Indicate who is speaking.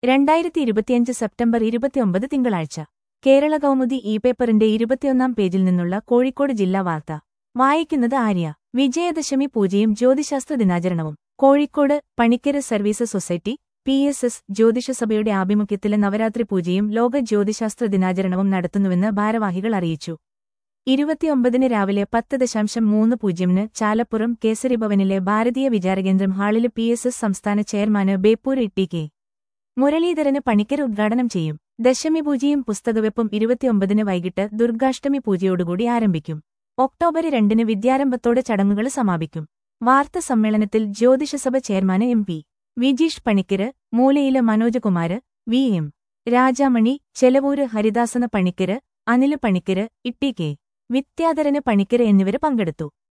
Speaker 1: രണ്ടായിരത്തി ഇരുപത്തിയഞ്ച് സെപ്റ്റംബർ ഇരുപത്തിയൊമ്പത് തിങ്കളാഴ്ച കേരള കൗമുദി ഇ പേപ്പറിന്റെ ഇരുപത്തിയൊന്നാം പേജിൽ നിന്നുള്ള കോഴിക്കോട് ജില്ലാ വാർത്ത വായിക്കുന്നത് ആര്യ വിജയദശമി പൂജയും ജ്യോതിശാസ്ത്ര ദിനാചരണവും Kozhikode Panikkar service society P S S ജ്യോതിഷസഭയുടെ ആഭിമുഖ്യത്തിലെ നവരാത്രി പൂജയും ലോക ജ്യോതിശാസ്ത്ര ദിനാചരണവും നടത്തുന്നുവെന്ന് ഭാരവാഹികൾ അറിയിച്ചു ഇരുപത്തിയൊമ്പതിന് രാവിലെ പത്ത് ദശാംശം മൂന്ന് പൂജ്യമിന് ചാലപ്പുറം കേസരിഭവനിലെ ഭാരതീയ വിചാരകേന്ദ്രം ഹാളില് പി എസ് എസ് സംസ്ഥാന ചെയർമാന് ബേപ്പൂർ ഇട്ടി കെ മുരളീധരന് പണിക്കർ ഉദ്ഘാടനം ചെയ്യും ദശമി പൂജയും പുസ്തകവെപ്പും ഇരുപത്തിയൊമ്പതിന് വൈകിട്ട് ദുർഗാഷ്ടമി പൂജയോടുകൂടി ആരംഭിക്കും ഒക്ടോബർ രണ്ടിന് വിദ്യാരംഭത്തോടെ ചടങ്ങുകൾ സമാപിക്കും വാർത്താ സമ്മേളനത്തിൽ ജ്യോതിഷസഭ chairman M P Vijeesh Panicker മൂലയിലെ Manojakumar V M Rajamani Chelavoor Haridasan Panicker Anil Panicker Itty K Vidyadharan Panicker എന്നിവര് പങ്കെടുത്തു